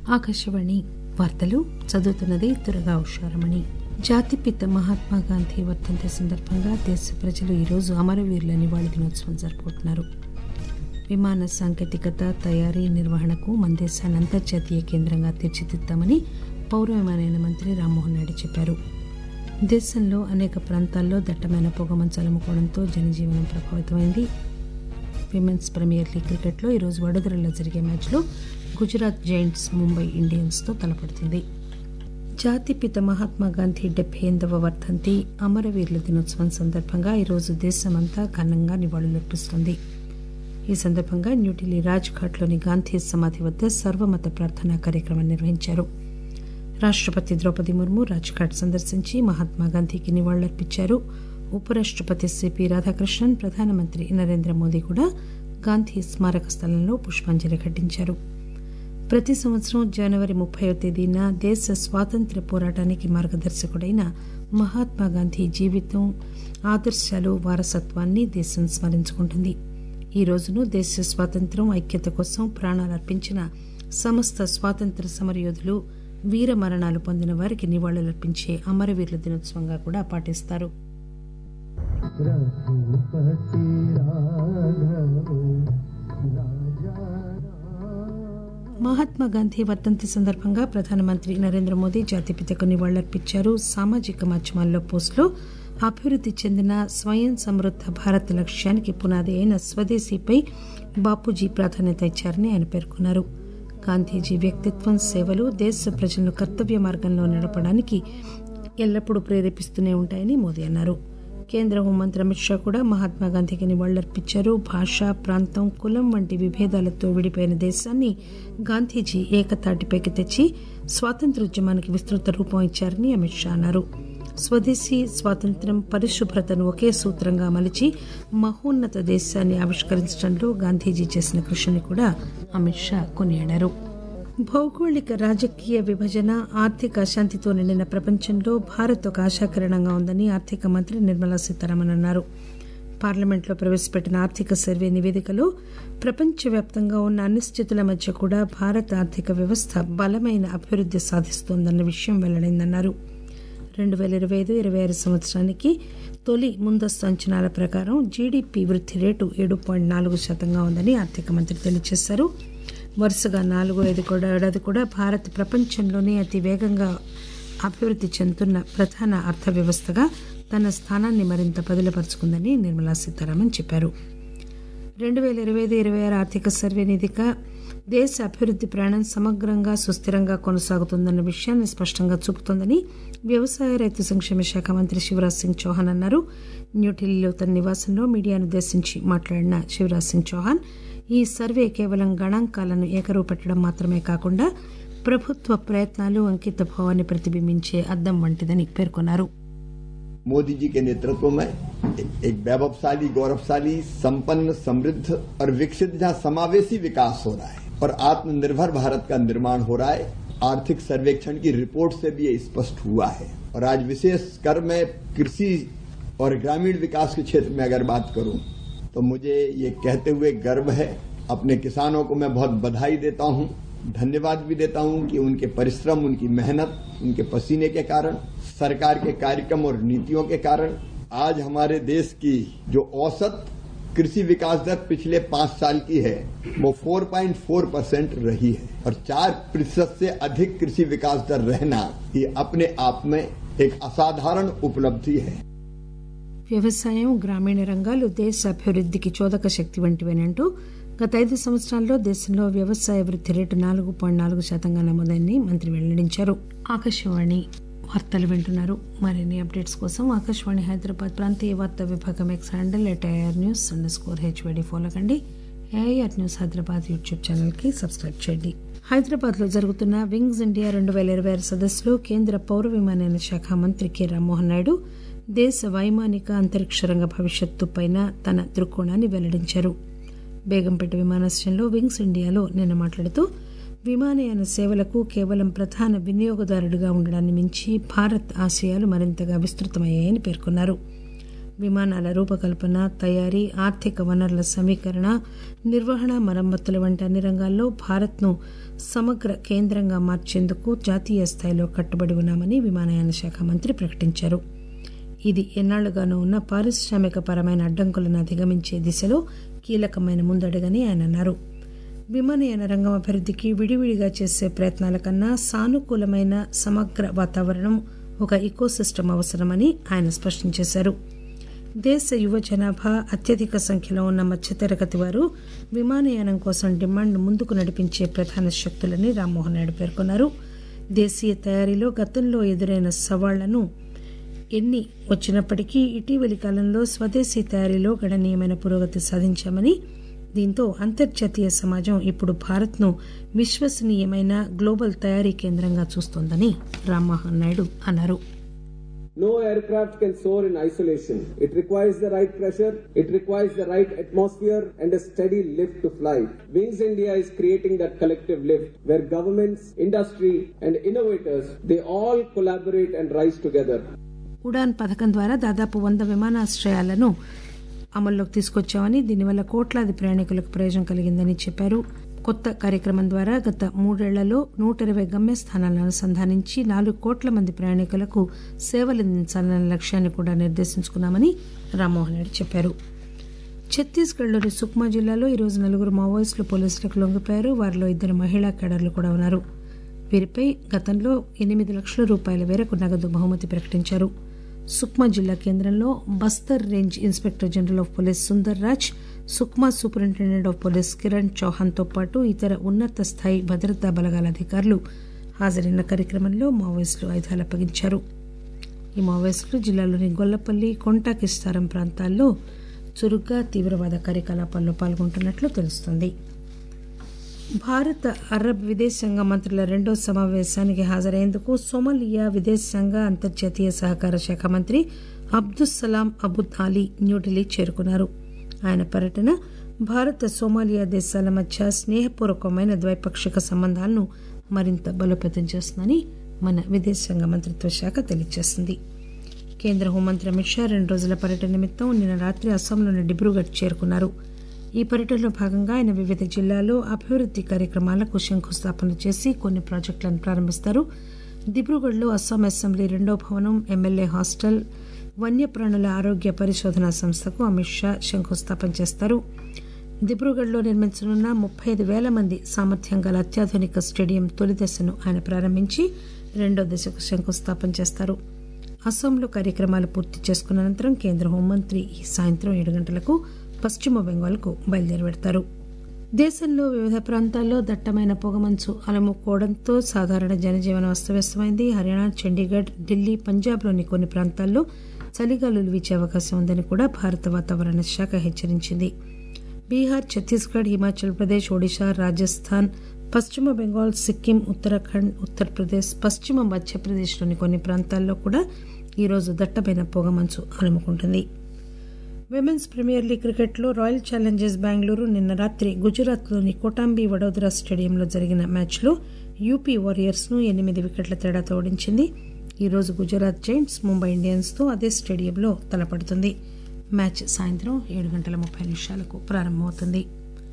ఆకాశవాణి వార్తలు చదువుతున్నది దుర్గా ఉషారమణి జాతిపిత మహాత్మా గాంధీ వర్ధంతి సందర్భంగా దేశ ప్రజలు ఈరోజు అమరవీరుల నివాళి దినోత్సవం జరుపుకుంటున్నారు విమాన సాంకేతికత తయారీ నిర్వహణకు మన దేశాన్ని అంతర్జాతీయ కేంద్రంగా తీర్చిదిద్దామని పౌర విమానయాన మంత్రి రామ్మోహన్ నాయుడు చెప్పారు దేశంలో అనేక ప్రాంతాల్లో దట్టమైన పొగమంచు అలుముకోవడంతో జనజీవనం ప్రభావితమైంది విమెన్స్ ప్రీమియర్ లీగ్ క్రికెట్లో ఈరోజు వడోదరలో జరిగే మ్యాచ్లో గుజరాత్ జైంట్స్ ముంబై ఇండియన్స్తో తలపడుతుంది జాతిపిత మహాత్మా గాంధీ డెబ్బై ఎనిమిదవ వర్ధంతి అమరవీరుల దినోత్సవం సందర్భంగా ఈరోజు దేశమంతా ఘనంగా నివాళులర్పిస్తోంది ఈ సందర్భంగా న్యూఢిల్లీ రాజ్ఘాట్లోని గాంధీ సమాధి వద్ద సర్వమత ప్రార్థనా కార్యక్రమం నిర్వహించారు రాష్టపతి ద్రౌపది ముర్ము రాజ్ఘాట్ సందర్శించి మహాత్మా గాంధీకి నివాళులర్పించారు ఉపరాష్టపతి సిపి రాధాకృష్ణన్ ప్రధానమంత్రి నరేంద్ర మోదీ కూడా గాంధీ స్మారక స్థలంలో పుష్పాంజలి ఘటించారు ప్రతి సంవత్సరం జనవరి ముప్పైవ తేదీన దేశ స్వాతంత్ర్య పోరాటానికి మార్గదర్శకుడైన మహాత్మా గాంధీ జీవితం ఆదర్శాలు వారసత్వాన్ని దేశం స్మరించుకుంటుంది ఈ రోజును దేశ స్వాతంత్ర్యం ఐక్యత కోసం ప్రాణాలర్పించిన సమస్త స్వాతంత్ర సమరయోధులు వీర మరణాలు పొందిన వారికి నివాళులర్పించే అమరవీరుల దినోత్సవంగా కూడా పాటిస్తారు రఘుపతి రాఘవ రాజా మహాత్మా గాంధీ వర్ధంతి సందర్భంగా ప్రధానమంత్రి నరేంద్ర మోదీ జాతిపితకు నివాళులర్పించారు సామాజిక మాధ్యమాల్లో పోస్టులో అభివృద్ది చెందిన స్వయం సమృద్ద భారత్ లక్ష్యానికి పునాది అయిన స్వదేశీపై బాపూజీ ప్రాధాన్యత ఇచ్చారని ఆయన పేర్కొన్నారు గాంధీజీ వ్యక్తిత్వం సేవలు దేశ ప్రజలను కర్తవ్య మార్గంలో నడపడానికి ఎల్లప్పుడూ ప్రేరేపిస్తూనే ఉంటాయని మోదీ అన్నారు కేంద్ర హోంమంత్రి అమిత్ షా కూడా మహాత్మా గాంధీకి నివాళులర్పించారు భాష ప్రాంతం కులం వంటి విభేదాలతో విడిపోయిన దేశాన్ని గాంధీజీ ఏకతాటిపైకి తెచ్చి స్వాతంత్ర్యోద్యమానికి విస్తృత రూపం ఇచ్చారని అమిత్ షా అన్నారు స్వదేశీ స్వాతంత్ర్యం పరిశుభ్రతను ఒకే సూత్రంగా మలిచి మహోన్నత దేశాన్ని ఆవిష్కరించడంలో గాంధీజీ చేసిన కృషిని కూడా అమిత్ షా కొనియాడారు భౌగోళిక రాజకీయ విభజన ఆర్థిక అశాంతితో నిండిన ప్రపంచంలో భారత్ ఒక ఆశాకిరణంగా ఉందని ఆర్థిక మంత్రి నిర్మలా సీతారామన్ అన్నారు పార్లమెంట్లో ప్రవేశపెట్టిన ఆర్థిక సర్వే నివేదికలో ప్రపంచవ్యాప్తంగా ఉన్న అనిశ్చితుల మధ్య కూడా భారత ఆర్థిక వ్యవస్థ బలమైన అభివృద్ది సాధిస్తోందన్న విషయం వెల్లడైందన్నారు రెండు వేల ఇరవై ఐదు ఇరవై ఆరు సంవత్సరానికి తొలి ముందస్తు అంచనాల ప్రకారం జీడీపీ వృద్ధి రేటు ఏడు పాయింట్ నాలుగు శాతంగా ఉందని ఆర్థిక మంత్రి తెలియజేశారు వరుసగా నాలుగో ఐదు కూడా ఏడాది కూడా భారత్ ప్రపంచంలోనే అతి వేగంగా అభివృద్ధి చెందుతున్న ప్రధాన అర్థవ్యవస్థగా తన స్థానాన్ని మరింత బదిలపరుచుకుందని నిర్మలా సీతారామన్ చెప్పారు రెండు వేల ఇరవై ఐదు ఇరవై ఆరు ఆర్థిక సర్వే నిధిక దేశ అభివృద్ది ప్రయాణం సమగ్రంగా సుస్థిరంగా కొనసాగుతుందన్న విషయాన్ని స్పష్టంగా చూపుతోందని వ్యవసాయ రైతు సంక్షేమ శాఖ మంత్రి శివరాజ్ సింగ్ చౌహాన్ అన్నారు న్యూఢిల్లీలో తన నివాసంలో మీడియాను ఉద్దేశించి మాట్లాడిన శివరాజ్ సింగ్ చౌహాన్ ఈ సర్వే కేవలం గణాంకాలను ఏకరువు పెట్టడం మాత్రమే కాకుండా ప్రభుత్వ ప్రయత్నాలు అంకిత భావాన్ని ప్రతిబింబించే అద్దం వంటిదని పేర్కొన్నారు मोदी जी के नेतृत्व में एक वैभवशाली गौरवशाली संपन्न समृद्ध और विकसित जहां समावेशी विकास हो रहा है और आत्मनिर्भर भारत का निर्माण हो रहा है आर्थिक सर्वेक्षण की रिपोर्ट से भी ये स्पष्ट हुआ है और आज विशेष कर मैं कृषि और ग्रामीण विकास के क्षेत्र में अगर बात करूं तो मुझे ये कहते हुए गर्व है अपने किसानों को मैं बहुत बधाई देता हूं धन्यवाद भी देता हूं कि उनके परिश्रम उनकी मेहनत उनके पसीने के कारण सरकार के कार्यक्रम और नीतियों के कारण आज हमारे देश की जो औसत कृषि विकास दर पिछले पांच साल की है वो 4.4 परसेंट रही है और चार प्रतिशत से अधिक कृषि विकास दर रहना ये अपने आप में एक असाधारण उपलब्धि है వ్యవసాయం గ్రామీణ రంగాలు దేశ అభివృద్దికి చోదక శక్తి వంటివేనంటూ గత ఐదు సంవత్సరాల్లో దేశంలో వ్యవసాయ వృద్ధి రేటు నాలుగు పాయింట్ నాలుగు శాతంగా నమోదైందని మంత్రి వెల్లడించారు ఆకాశవాణి వార్తలు వింటున్నారు మరిన్ని అప్డేట్స్ కోసం ఆకాశవాణి హైదరాబాద్ ప్రాంతీయ వార్తా విభాగం X handle at AR news under score HYD follow కండి AIR news Hyderabad YouTube channel కి సబ్స్క్రైబ్ చేయండి హైదరాబాద్ లో జరుగుతున్న వింగ్స్ ఇండియా రెండు వేల ఇరవై ఆరు సదస్సులో కేంద్ర పౌర విమానయాన శాఖ మంత్రి కె రామ్మోహన్ నాయుడు దేశ వైమానిక అంతరిక్ష రంగ భవిష్యత్తు పైన తన దృక్కోణాన్ని వెల్లడించారు బేగంపేట విమానాశ్రయంలో వింగ్స్ ఇండియాలో నిన్న మాట్లాడుతూ విమానయాన సేవలకు కేవలం ప్రధాన వినియోగదారుడిగా ఉండడాన్ని మించి భారత్ ఆశయాలు మరింతగా విస్తృతమయ్యాయని పేర్కొన్నారు విమానాల రూపకల్పన తయారీ ఆర్థిక వనరుల సమీకరణ నిర్వహణ మరమ్మతుల వంటి అన్ని రంగాల్లో భారత్ను సమగ్ర కేంద్రంగా మార్చేందుకు జాతీయ స్థాయిలో కట్టుబడి ఉన్నామని విమానయాన శాఖ మంత్రి ప్రకటించారు ఇది ఎన్నాళ్లుగానూ ఉన్న పారిశ్రామిక పరమైన అడ్డంకులను అధిగమించే దిశలో కీలకమైన ముందడుగని ఆయన అన్నారు విమానయాన రంగం అభివృద్ధికి విడివిడిగా చేసే ప్రయత్నాల కన్నా సానుకూలమైన సమగ్ర వాతావరణం ఒక ఇకోసిస్టమ్ అవసరమని ఆయన స్పష్టం చేశారు దేశ యువ జనాభా అత్యధిక సంఖ్యలో ఉన్న మధ్యతరగతి వారు విమానయానం కోసం డిమాండ్ ముందుకు నడిపించే ప్రధాన శక్తులని రామ్మోహన్ నాయుడు పేర్కొన్నారు దేశీయ తయారీలో గతంలో ఎదురైన సవాళ్లను ఎన్ని వచ్చినప్పటికీ ఇటీవలి కాలంలో స్వదేశీ తయారీలో గణనీయమైన పురోగతి సాధించామని దీంతో అంతర్జాతీయ సమాజం ఇప్పుడు భారత్ను విశ్వసనీయమైన గ్లోబల్ తయారీ కేంద్రంగా చూస్తోందని రామ్మోహన్ నాయుడు అన్నారు No aircraft can soar in isolation. It requires the right pressure, it requires the right atmosphere and a steady lift to fly. Wings India is creating that collective lift where governments, industry and innovators, they all collaborate and rise together. Udaan పథకం ద్వారా దాదాపు వంద విమానాశ్రయాలను అమల్లోకి తీసుకొచ్చామని దీనివల్ల కోట్లాది ప్రయాణికులకు ప్రయోజనం కలిగిందని చెప్పారు కొత్త కార్యక్రమం ద్వారా గత మూడేళ్లలో నూట ఇరవై గమ్యస్థానాలను అనుసంధానించి నాలుగు కోట్ల మంది ప్రయాణికులకు సేవలందించాలన్న లక్ష్యాన్ని కూడా నిర్దేశించుకున్నామని రామ్మోహన్ రెడ్డి చెప్పారు ఛత్తీస్గఢ్లోని సుక్మా జిల్లాలో ఈరోజు నలుగురు మావోయిస్టులు పోలీసులకు లొంగిపోయారు వారిలో ఇద్దరు మహిళా కేడర్లు కూడా ఉన్నారు వీరిపై గతంలో ఎనిమిది లక్షల రూపాయల మేరకు నగదు బహుమతి ప్రకటించారు సుక్మా జిల్లా కేంద్రంలో Bastar range inspector general of police Sundar Raj Sukma superintendent of police Kiran Chauhan తో పాటు ఇతర ఉన్నత స్థాయి భద్రతా బలగాల అధికారులు హాజరైన కార్యక్రమంలో మావోయిస్టులు ఆయుధాలు అప్పగించారు ఈ మావోయిస్టులు జిల్లాలోని గొల్లపల్లి కొంటాకిస్తారం ప్రాంతాల్లో చురుగ్గా తీవ్రవాద కార్యకలాపాల్లో పాల్గొంటున్నట్లు తెలుస్తోంది భారత అరబ్ విదేశాంగ మంత్రుల రెండో సమావేశానికి హాజరయ్యేందుకు సోమాలియా విదేశాంగ అంతర్జాతీయ సహకార శాఖ మంత్రి అబ్దుస్సలాం అబుద్ అలీ న్యూఢిల్లీ చేరుకున్నారు ఆయన పర్యటన భారత సోమాలియా దేశాల మధ్య స్నేహపూర్వకమైన ద్వైపాక్షిక సంబంధాలను మరింత బలోపేతం చేస్తుందని మన విదేశాంగ మంత్రిత్వ శాఖ తెలియజేసింది కేంద్ర హోంమంత్రి అమిత్ షా రెండు రోజుల పర్యటన నిమిత్తం నిన్న రాత్రి అస్సాంలోని డిబ్రూగఢ్ చేరుకున్నారు ఈ పర్యటనలో భాగంగా ఆయన వివిధ జిల్లాల్లో అభివృద్ది కార్యక్రమాలకు శంకుస్థాపన చేసి కొన్ని ప్రాజెక్టులను ప్రారంభిస్తారు దిబ్రూగఢ్లో అస్సాం అసెంబ్లీ రెండో భవనం ఎమ్మెల్యే హాస్టల్ వన్యప్రాణుల ఆరోగ్య పరిశోధన సంస్థకు అమిత్ షా శంకుస్థాపన చేస్తారు దిబ్రూగఢ్లో నిర్మించనున్న ముప్పై ఐదు వేల మంది సామర్థ్యం గల అత్యాధునిక స్టేడియం తొలి దశను ఆయన ప్రారంభించి రెండో దశకు శంకుస్థాపన చేస్తారు అస్సాంలో కార్యక్రమాలు పూర్తి చేసుకున్న అనంతరం కేంద్ర హోంమంత్రి ఈ సాయంత్రం ఏడు గంటలకు పశ్చిమ బెంగాల్కు బయలుదేరి పెడతారు దేశంలో వివిధ ప్రాంతాల్లో దట్టమైన పొగమంచు అలముకోవడంతో సాధారణ జనజీవనం అస్తవ్యస్తమైంది హర్యానా చండీగఢ్ ఢిల్లీ పంజాబ్లోని కొన్ని ప్రాంతాల్లో చలిగాలులు వీచే అవకాశం ఉందని కూడా భారత వాతావరణ శాఖ హెచ్చరించింది బీహార్ ఛత్తీస్గఢ్ హిమాచల్ ప్రదేశ్ ఒడిశా రాజస్థాన్ పశ్చిమ బెంగాల్ సిక్కిం ఉత్తరాఖండ్ ఉత్తరప్రదేశ్ పశ్చిమ మధ్యప్రదేశ్లోని కొన్ని ప్రాంతాల్లో కూడా ఈరోజు దట్టమైన పొగమంచు అలుముకుంటుంది విమెన్స్ ప్రీమియర్ లీగ్ క్రికెట్లో రాయల్ ఛాలెంజర్స్ బెంగళూరు నిన్న రాత్రి గుజరాత్లోని కోటాంబి వడోదరా స్టేడియంలో జరిగిన మ్యాచ్లో యూపీ వారియర్స్ ను ఎనిమిది వికెట్ల తేడాతో ఓడించింది ఈ రోజు గుజరాత్ జైంట్స్ ముంబై ఇండియన్స్ తో అదే స్టేడియంలో తలపడుతుంది మ్యాచ్ సాయంత్రం ఏడు గంటల ముప్పై నిమిషాలకు ప్రారంభమవుతుంది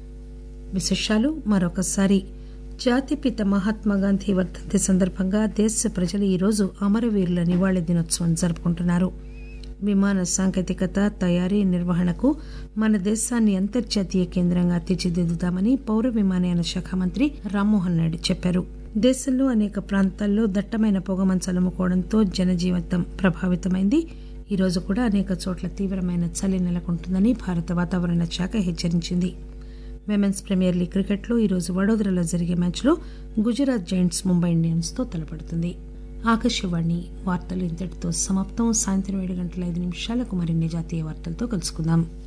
విశేషాలు మరొకసారి జాతిపిత మహాత్మా గాంధీ వర్ధంతి సందర్భంగా దేశ ప్రజలు ఈరోజు అమరవీరుల నివాళి దినోత్సవం జరుపుకుంటున్నారు విమాన సాంకేతికత తయారీ నిర్వహణకు మన దేశాన్ని అంతర్జాతీయ కేంద్రంగా తీర్చిదిద్దుతామని పౌర విమానయాన శాఖ మంత్రి రామ్మోహన్ నాయుడు చెప్పారు దేశంలో అనేక ప్రాంతాల్లో దట్టమైన పొగమంచు అలుముకోవడంతో జనజీవితం ప్రభావితమైంది ఈ రోజు కూడా అనేక చోట్ల తీవ్రమైన చలి నెలకొంటుందని భారత వాతావరణ శాఖ హెచ్చరించింది విమెన్స్ ప్రీమియర్ లీగ్ క్రికెట్లో ఈరోజు వడోదరలో జరిగే మ్యాచ్లో గుజరాత్ జైంట్స్ ముంబై ఇండియన్స్ తో తలపడుతుంది ఆకాశవాణి వార్తలు ఇంతటితో సమాప్తం సాయంత్రం ఏడు గంటల ఐదు నిమిషాలకు మరిన్ని జాతీయ వార్తలతో కలుసుకుందాం